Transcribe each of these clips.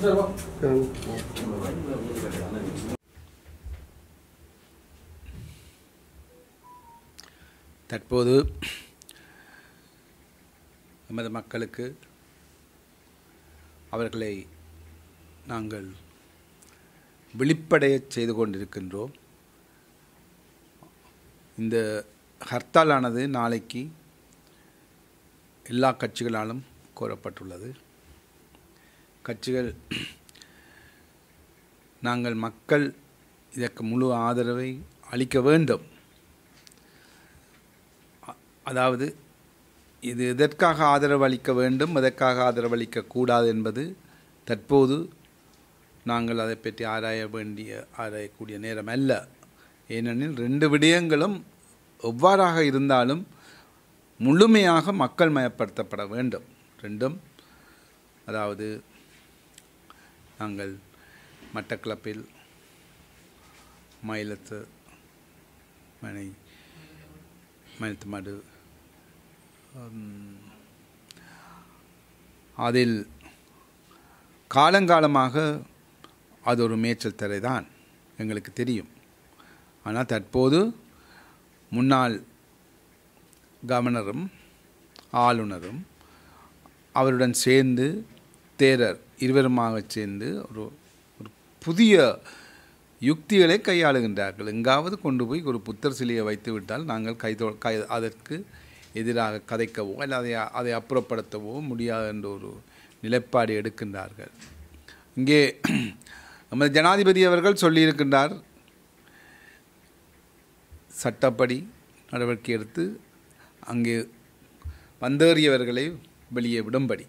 தற்போது நமது மக்களுக்கு அவர்களை நாங்கள் விழிப்படையச் செய்து கொண்டிருக்கின்றோம் இந்த ஹர்த்தாலானது நாளைக்கு எல்லா கட்சிகளாலும் கோரப்பட்டுள்ளது கட்சிகள் நாங்கள் மக்கள் இதற்கு முழு ஆதரவை அளிக்க வேண்டும் அ- அதாவது இது எதற்காக ஆதரவு அளிக்க வேண்டும் எதற்காக ஆதரவு அளிக்கக்கூடாது என்பது தற்போது நாங்கள் அதை பற்றி ஆராய வேண்டிய ஆராயக்கூடிய நேரம் அல்ல ஏனெனில் ரெண்டு விடயங்களும் எவ்வாறாக இருந்தாலும் முழுமையாக மக்கள் மயப்படுத்தப்பட வேண்டும் ரெண்டும் அதாவது நாங்கள் மட்டக்களப்பில் மயிலத்து மனை மயிலத்து மடு உம், அதில் காலங்காலமாக அது ஒரு மேய்ச்சல் தரை தான் எங்களுக்கு தெரியும் ஆனால் தற்போது முன்னாள் கவர்னரும் ஆளுநரும் அவருடன் சேர்ந்து தேரர் இருவருமாக சேர்ந்து ஒரு ஒரு புதிய யுக்திகளை கையாளுகின்றார்கள் எங்காவது கொண்டு போய் ஒரு புத்தர் சிலையை வைத்து விட்டால் நாங்கள் கைதொ கை அதற்கு எதிராக கதைக்கவோ அல்லது அதை அதை அப்புறப்படுத்தவோ முடியாது என்ற ஒரு நிலைப்பாடு எடுக்கின்றார்கள் இங்கே நமது ஜனாதிபதி அவர்கள் சொல்லியிருக்கின்றார் சட்டப்படி நடவடிக்கை எடுத்து அங்கே வந்தேறியவர்களை வெளியே விடும்படி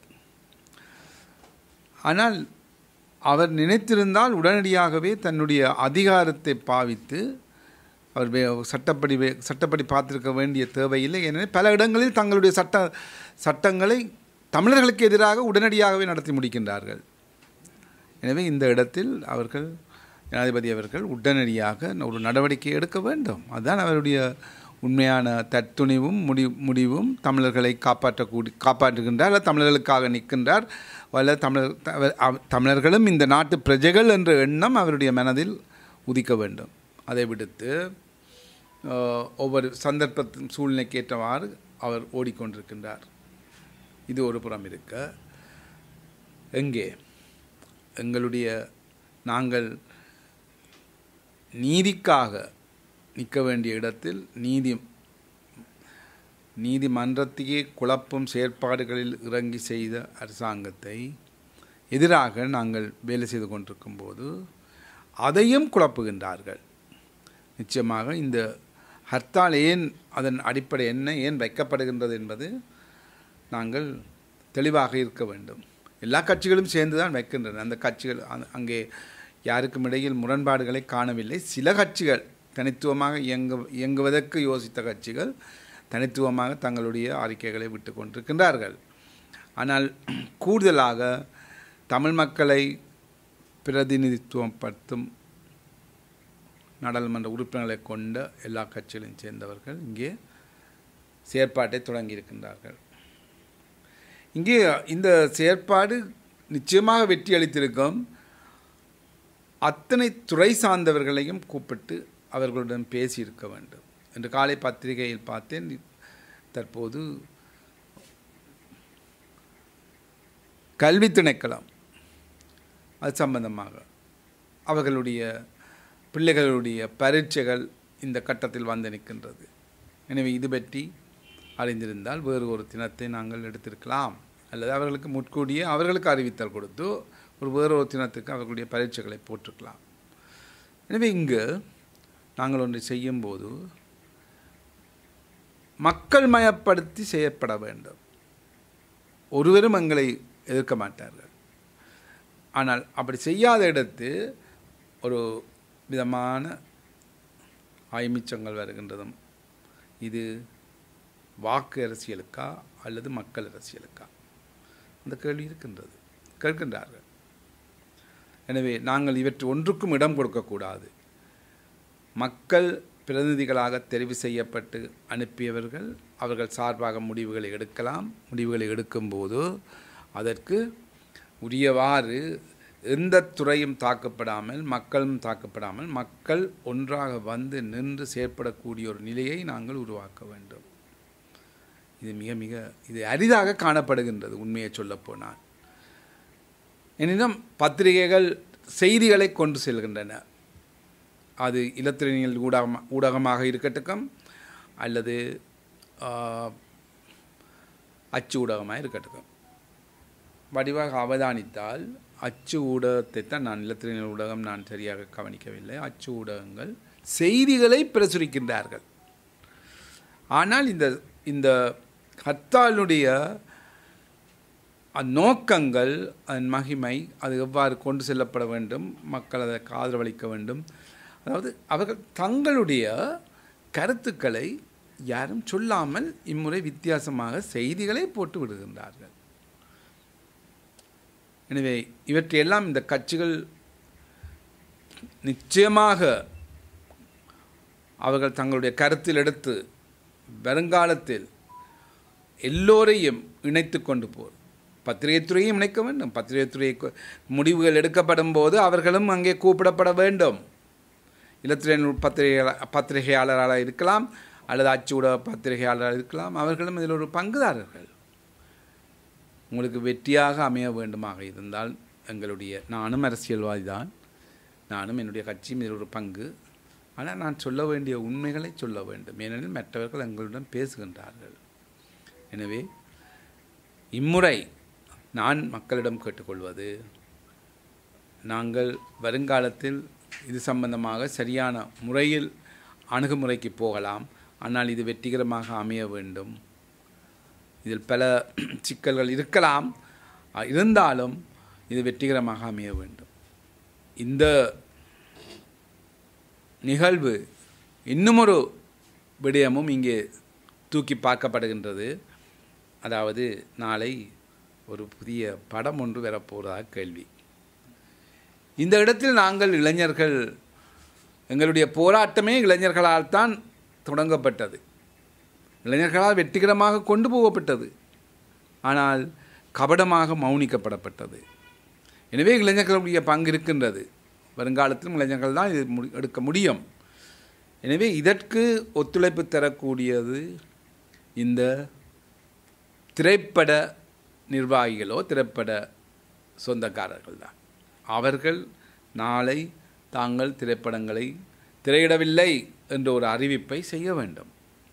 ஆனால் அவர் நினைத்திருந்தால் உடனடியாகவே தன்னுடைய அதிகாரத்தை பாவித்து அவர் வே சட்டப்படி வே சட்டப்படி பார்த்திருக்க வேண்டிய தேவையில்லை ஏனெனில் பல இடங்களில் தங்களுடைய சட்ட சட்டங்களை தமிழர்களுக்கு எதிராக உடனடியாகவே நடத்தி முடிக்கின்றார்கள் எனவே இந்த இடத்தில் அவர்கள் ஜனாதிபதி அவர்கள் உடனடியாக ஒரு நடவடிக்கை எடுக்க வேண்டும் அதுதான் அவருடைய உண்மையான தத்துணிவும் முடி முடிவும் தமிழர்களை காப்பாற்றக்கூடி காப்பாற்றுகின்றார் அல்லது தமிழர்களுக்காக நிற்கின்றார் அல்ல தமிழர் த- அவ- தமிழர்களும் இந்த நாட்டு பிரஜைகள் என்ற எண்ணம் அவருடைய மனதில் உதிக்க வேண்டும் அதை விடுத்து அஹ், ஒவ்வொரு சந்தர்ப்பத்தின் சூழ்நிலைக்கு ஏற்றவாறு அவர் ஓடிக்கொண்டிருக்கின்றார் இது ஒரு புறம் இருக்க எங்கே எங்களுடைய நாங்கள் நீதிக்காக நிற்க வேண்டிய இடத்தில் நீதி நீதிமன்றத்தையே குழப்பும் செயற்பாடுகளில் இறங்கி செய்த அரசாங்கத்தை எதிராக நாங்கள் வேலை செய்து கொண்டிருக்கும் போது அதையும் குழப்புகின்றார்கள் நிச்சயமாக இந்த ஹர்த்தால் ஏன் அதன் அடிப்படை என்ன ஏன் வைக்கப்படுகின்றது என்பது நாங்கள் தெளிவாக இருக்க வேண்டும் எல்லா கட்சிகளும் சேர்ந்து தான் வைக்கின்றன அந்த கட்சிகள் அந்த- அங்கே யாருக்கும் இடையில் முரண்பாடுகளை காணவில்லை சில கட்சிகள் தனித்துவமாக இயங்கு இயங்குவதற்கு யோசித்த கட்சிகள் தனித்துவமாக தங்களுடைய அறிக்கைகளை விட்டு கொண்டிருக்கின்றார்கள் ஆனால் கூடுதலாக தமிழ் மக்களை பிரதிநிதித்துவப்படுத்தும் நாடாளுமன்ற உறுப்பினர்களை கொண்ட எல்லா கட்சிகளையும் சேர்ந்தவர்கள் இங்கே செயற்பாட்டை தொடங்கியிருக்கின்றார்கள் இங்கே இந்த செயற்பாடு நிச்சயமாக வெற்றி அளித்திருக்கும் அத்தனை துறை சார்ந்தவர்களையும் கூப்பிட்டு அவர்களுடன் பேசியிருக்க வேண்டும் என்று காலை பத்திரிகையில் பார்த்தேன் தற்போது கல்வி திணைக்களம் அது சம்பந்தமாக அவர்களுடைய பிள்ளைகளுடைய பரீட்சைகள் இந்த கட்டத்தில் வந்து நிற்கின்றது எனவே இது பற்றி அறிந்திருந்தால் வேறு ஒரு தினத்தை நாங்கள் எடுத்திருக்கலாம் அல்லது அவர்களுக்கு முற்கூடிய அவர்களுக்கு அறிவித்தல் கொடுத்து ஒரு வேறு ஒரு தினத்துக்கு அவர்களுடைய பரீட்சைகளை போட்டிருக்கலாம் எனவே இங்கு நாங்கள் ஒன்றை செய்யும்போது மக்கள் மயப்படுத்தி செயற்பட வேண்டும் ஒருவரும் எங்களை எதிர்க்க மாட்டார்கள் ஆனால் அப்படி செய்யாத இடத்து ஒரு விதமான ஆய்மிச்சங்கள் வருகின்றதும் இது வாக்கு அரசியலுக்கா அல்லது மக்கள் அரசியலுக்கா அந்த கேள்வி இருக்கின்றது கேட்கின்றார்கள் எனவே நாங்கள் இவற்றை ஒன்றுக்கும் இடம் கொடுக்கக்கூடாது மக்கள் பிரதிநிதிகளாக தெரிவு செய்யப்பட்டு அனுப்பியவர்கள் அவர்கள் சார்பாக முடிவுகளை எடுக்கலாம் முடிவுகளை எடுக்கும்போது அதற்கு உரியவாறு எந்த துறையும் தாக்கப்படாமல் மக்களும் தாக்கப்படாமல் மக்கள் ஒன்றாக வந்து நின்று செயற்படக்கூடிய ஒரு நிலையை நாங்கள் உருவாக்க வேண்டும் இது மிக மிக இது அரிதாக காணப்படுகின்றது உண்மையை சொல்லப்போனால் எனினும் பத்திரிகைகள் செய்திகளை கொண்டு செல்கின்றன அது இலத்திரனியல் ஊடகம் ஊடகமாக இருக்கட்டும் அல்லது ஆஹ், அச்சு ஊடகமாக இருக்கட்டும் வடிவாக அவதானித்தால் அச்சு ஊடகத்தை தான் நான் இலத்திரனியல் ஊடகம் நான் சரியாக கவனிக்கவில்லை அச்சு ஊடகங்கள் செய்திகளை பிரசுரிக்கின்றார்கள் ஆனால் இந்த இந்த ஹர்த்தாலுடைய நோக்கங்கள் அதன் மகிமை அது எவ்வாறு கொண்டு செல்லப்பட வேண்டும் மக்கள் அதற்கு ஆதரவளிக்க வேண்டும் அதாவது அவர்கள் தங்களுடைய கருத்துக்களை யாரும் சொல்லாமல் இம்முறை வித்தியாசமாக செய்திகளை போட்டு விடுகின்றார்கள் எனவே இவற்றையெல்லாம் இந்த கட்சிகள் நிச்சயமாக அவர்கள் தங்களுடைய கருத்தில் எடுத்து வருங்காலத்தில் எல்லோரையும் இணைத்து கொண்டு போர் பத்திரிகைத்துறையும் இணைக்க வேண்டும் பத்திரிகைத்துறை கு- முடிவுகள் எடுக்கப்படும் போது அவர்களும் அங்கே கூப்பிடப்பட வேண்டும் இலத்திரன் பத்திரிகை பத்திரிகையாளராக இருக்கலாம் அல்லது அச்சூட பத்திரிகையாளராக இருக்கலாம் அவர்களும் இதில் ஒரு பங்குதாரர்கள் உங்களுக்கு வெற்றியாக அமைய வேண்டுமாக இருந்தால் எங்களுடைய நானும் அரசியல்வாதி தான் நானும் என்னுடைய கட்சியும் இதில் ஒரு பங்கு ஆனால் நான் சொல்ல வேண்டிய உண்மைகளை சொல்ல வேண்டும் ஏனெனில் மற்றவர்கள் எங்களுடன் பேசுகின்றார்கள் எனவே இம்முறை நான் மக்களிடம் கேட்டுக்கொள்வது நாங்கள் வருங்காலத்தில் இது சம்பந்தமாக சரியான முறையில் அணுகுமுறைக்கு போகலாம் ஆனால் இது வெற்றிகரமாக அமைய வேண்டும் இதில் பல சிக்கல்கள் இருக்கலாம் அஹ், இருந்தாலும் இது வெற்றிகரமாக அமைய வேண்டும் இந்த நிகழ்வு இன்னுமொரு விடயமும் இங்கே தூக்கி பார்க்கப்படுகின்றது அதாவது நாளை ஒரு புதிய படம் ஒன்று வரப்போவதாக கேள்வி இந்த இடத்தில் நாங்கள் இளைஞர்கள் எங்களுடைய போராட்டமே இளைஞர்களால் தான் தொடங்கப்பட்டது இளைஞர்களால் வெற்றிகரமாக கொண்டு போகப்பட்டது ஆனால் கபடமாக மௌனிக்கப்படப்பட்டது எனவே இளைஞர்களுடைய பங்கு இருக்கின்றது வருங்காலத்திலும் இளைஞர்கள் தான் இது முடி எடுக்க முடியும் எனவே இதற்கு ஒத்துழைப்பு தரக்கூடியது இந்த திரைப்பட நிர்வாகிகளோ திரைப்பட சொந்தக்காரர்கள் தான் அவர்கள் நாளை தாங்கள் திரைப்படங்களை திரையிடவில்லை என்ற ஒரு அறிவிப்பை செய்ய வேண்டும்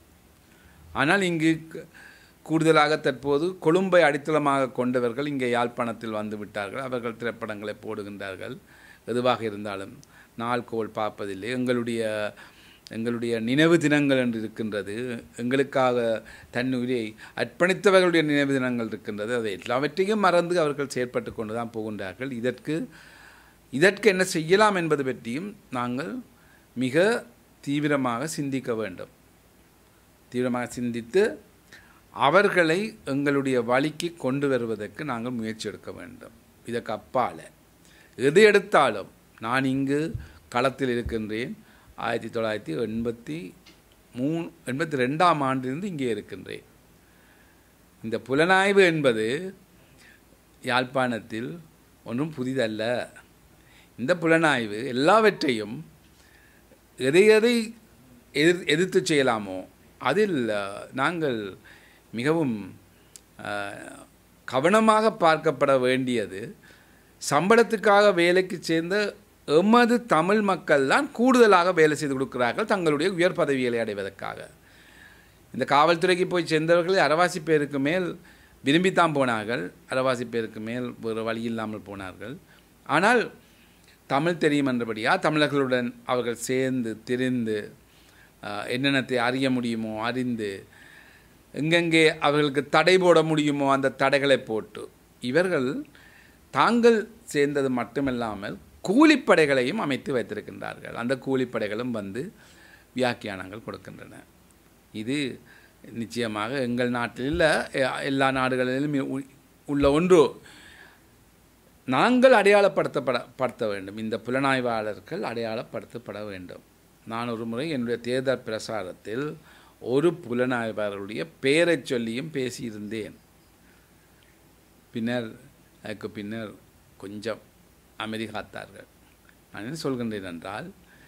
ஆனால் இங்கு க- கூடுதலாக தற்போது கொழும்பை அடித்தளமாக கொண்டவர்கள் இங்கே யாழ்ப்பாணத்தில் வந்து விட்டார்கள் அவர்கள் திரைப்படங்களை போடுகின்றார்கள் எதுவாக இருந்தாலும் நாள்கோள் பார்ப்பதில்லை எங்களுடைய எங்களுடைய நினைவு தினங்கள் என்று இருக்கின்றது எங்களுக்காக தன்னுயிரை அர்ப்பணித்தவர்களுடைய நினைவு தினங்கள் இருக்கின்றது அதை எல்லாவற்றையும் மறந்து அவர்கள் செயற்பட்டு கொண்டு தான் போகின்றார்கள் இதற்கு இதற்கு என்ன செய்யலாம் என்பது பற்றியும் நாங்கள் மிக தீவிரமாக சிந்திக்க வேண்டும் தீவிரமாக சிந்தித்து அவர்களை எங்களுடைய வழிக்கு கொண்டு வருவதற்கு நாங்கள் முயற்சி எடுக்க வேண்டும் இதற்கு அப்பால் எது எடுத்தாலும் நான் இங்கு களத்தில் இருக்கின்றேன் ஆயிரத்தி தொள்ளாயிரத்தி எண்பத்தி மூணு எண்பத்தி ரெண்டாம் ஆண்டிலிருந்து இங்கே இருக்கின்றேன் இந்த புலனாய்வு என்பது யாழ்ப்பாணத்தில் ஒன்றும் புதிதல்ல இந்த புலனாய்வு எல்லாவற்றையும் எதை எதை எதிர் எதிர்த்து செய்யலாமோ அதில் அஹ், நாங்கள் மிகவும் அஹ், கவனமாக பார்க்கப்பட வேண்டியது சம்பளத்துக்காக வேலைக்கு சேர்ந்த எமது தமிழ் மக்கள் தான் கூடுதலாக வேலை செய்து கொடுக்கிறார்கள் தங்களுடைய உயர் பதவிகளை அடைவதற்காக இந்த காவல்துறைக்கு போய் சேர்ந்தவர்கள் அரவாசி பேருக்கு மேல் விரும்பித்தான் போனார்கள் அரவாசி பேருக்கு மேல் வேறு வழி இல்லாமல் போனார்கள் ஆனால் தமிழ் தெரியும் என்றபடியா தமிழர்களுடன் அவர்கள் சேர்ந்து தெரிந்து ஆஹ், என்னென்னத்தை அறிய முடியுமோ அறிந்து எங்கெங்கே அவர்களுக்கு தடை போட முடியுமோ அந்த தடைகளை போட்டு இவர்கள் தாங்கள் சேர்ந்தது மட்டுமில்லாமல் கூலிப்படைகளையும் அமைத்து வைத்திருக்கின்றார்கள் அந்த கூலிப்படைகளும் வந்து வியாக்கியானங்கள் கொடுக்கின்றன இது நிச்சயமாக எங்கள் நாட்டில் இல்ல, எ- எல்லா நாடுகளிலும் உ- உள்ள ஒன்று நாங்கள் அடையாளப்படுத்தப்பட படுத்த வேண்டும் இந்த புலனாய்வாளர்கள் அடையாளப்படுத்தப்பட வேண்டும் நான் ஒரு முறை என்னுடைய தேர்தல் பிரசாரத்தில் ஒரு புலனாய்வாளருடைய பெயரைச் சொல்லியும் பேசியிருந்தேன் பின்னர் அதுக்கு பின்னர் கொஞ்சம் அமைதி காத்தார்கள் நான் என்ன சொல்கின்றேன் என்றால்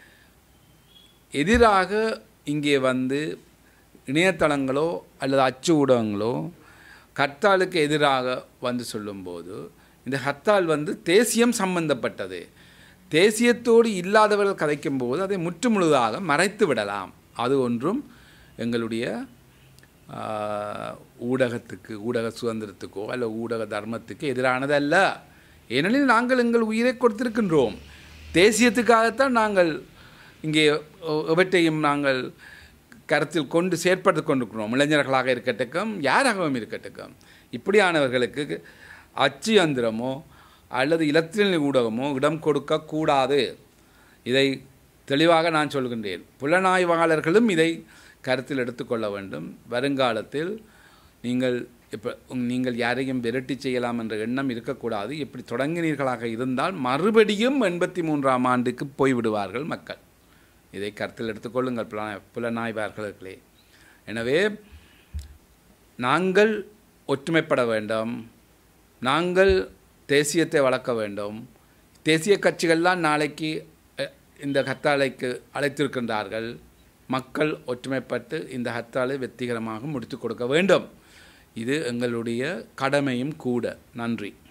எதிராக இங்கே வந்து இணையதளங்களோ அல்லது அச்சு ஊடகங்களோ ஹர்த்தாலுக்கு எதிராக வந்து சொல்லும்போது இந்த ஹர்த்தால் வந்து தேசியம் சம்பந்தப்பட்டது தேசியத்தோடு இல்லாதவர்கள் கதைக்கும்போது அதை முற்றுமுழுதாக மறைத்து விடலாம் அது ஒன்றும் எங்களுடைய ஆஹ், ஊடகத்துக்கு ஊடக சுதந்திரத்துக்கோ அல்ல ஊடக தர்மத்துக்கு எதிரானதல்ல ஏனெனில் நாங்கள் எங்கள் உயிரை கொடுத்திருக்கின்றோம் தேசியத்துக்காகத்தான் நாங்கள் இங்கே எ- எவற்றையும் நாங்கள் கருத்தில் கொண்டு செயற்பட்டு கொண்டிருக்கிறோம் இளைஞர்களாக இருக்கட்டும் யாராகவும் இருக்கட்டும் இப்படியானவர்களுக்கு அச்சு யந்திரமோ அல்லது இலத்திரனியல் ஊடகமோ இடம் கொடுக்கக்கூடாது இதை தெளிவாக நான் சொல்கின்றேன் புலனாய்வாளர்களும் இதை கருத்தில் எடுத்துக்கொள்ள வேண்டும் வருங்காலத்தில் நீங்கள் இப்போ நீங்கள் யாரையும் விரட்டி செய்யலாம் என்ற எண்ணம் இருக்கக்கூடாது இப்படி தொடங்கினீர்களாக இருந்தால் மறுபடியும் எண்பத்தி மூன்றாம் ஆண்டுக்கு போய்விடுவார்கள் மக்கள் இதை கருத்தில் எடுத்துக்கொள்ளுங்கள் புலனாய் புலனாய்வாளர்களே எனவே நாங்கள் ஒற்றுமைப்பட வேண்டும் நாங்கள் தேசியத்தை வளர்க்க வேண்டும் தேசிய கட்சிகள்லாம் நாளைக்கு அஹ், இந்த ஹர்த்தாலைக்கு அழைத்திருக்கின்றார்கள் மக்கள் ஒற்றுமைப்பட்டு இந்த ஹர்த்தாலை வெற்றிகரமாக முடித்து கொடுக்க வேண்டும் இது எங்களுடைய கடமையும் கூட நன்றி